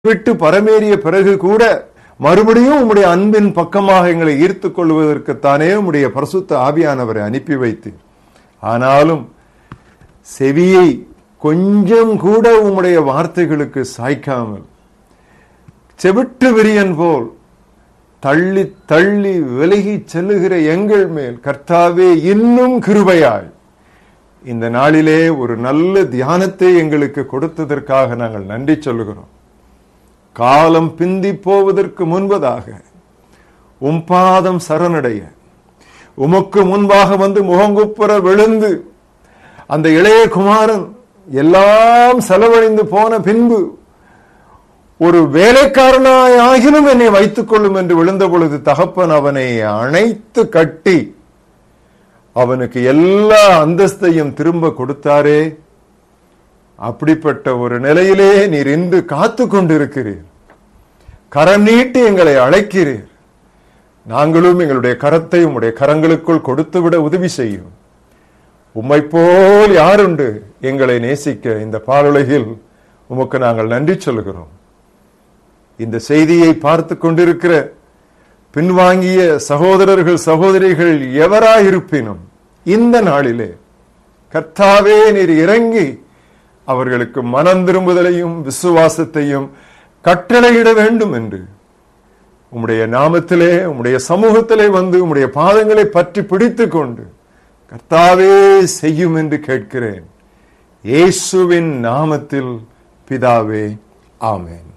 விட்டு பரமேறிய பிறகு கூட மறுபடியும் உம்முடைய அன்பின் பக்கமாக எங்களை ஈர்த்துக் கொள்வதற்குத்தானே உம்முடைய பரிசுத்த ஆவியானவரை அனுப்பி வைத்தீர் ஆனாலும் செவியை கொஞ்சம் கூட உம்முடைய வார்த்தைகளுக்கு சாய்க்காமல் செவிட்டு விரியன் போல் தள்ளி தள்ளி விலகி செல்லுகிற எங்கள் மேல் கர்த்தாவே இன்னும் கிருபையாய் இந்த நாளிலே ஒரு நல்ல தியானத்தை எங்களுக்கு கொடுத்ததற்காக நாங்கள் நன்றி சொல்லுகிறோம் காலம் பிந்தி போவதற்கு முன்பதாக உம் பாதம் சரணடைய உமக்கு முன்பாக வந்து முகங்குப்புற விழுந்து அந்த இளைய குமாரன் எல்லாம் செலவழிந்து போன பின்பு ஒரு வேலைக்காரனாய் ஆகிலும் என்னை வைத்துக் கொள்ளும் என்று விழுந்த பொழுது தகப்பன் அவனை அணைத்து கட்டி அவனுக்கு எல்லா அந்தஸ்தையும் திரும்ப கொடுத்தாரே அப்படிப்பட்ட ஒரு நிலையிலே நீர் இன்று காத்து கொண்டிருக்கிறீர் கரம் நீட்டி எங்களை அழைக்கிறீர் நாங்களும் எங்களுடைய கரத்தை உம்முடைய கரங்களுக்குள் கொடுத்துவிட உதவி செய்யும் உம்மை போல் யாருண்டு எங்களை நேசிக்க இந்த பாலுலகில் உமக்கு நாங்கள் நன்றி சொல்கிறோம் இந்த செய்தியை பார்த்து கொண்டிருக்கிற பின்வாங்கிய சகோதரர்கள் சகோதரிகள் எவராயிருப்பினும் இந்த நாளிலே கர்த்தாவே நீர் இறங்கி அவர்களுக்கு மனம் திரும்புதலையும் விசுவாசத்தையும் கட்டளையிட வேண்டும் என்று உம்முடைய நாமத்திலே உம்முடைய சமூகத்திலே வந்து உம்முடைய பாதங்களை பற்றி பிடித்துக் கொண்டு கர்த்தாவே செய்யும் என்று கேட்கிறேன் இயேசுவின் நாமத்தில் பிதாவே ஆமென்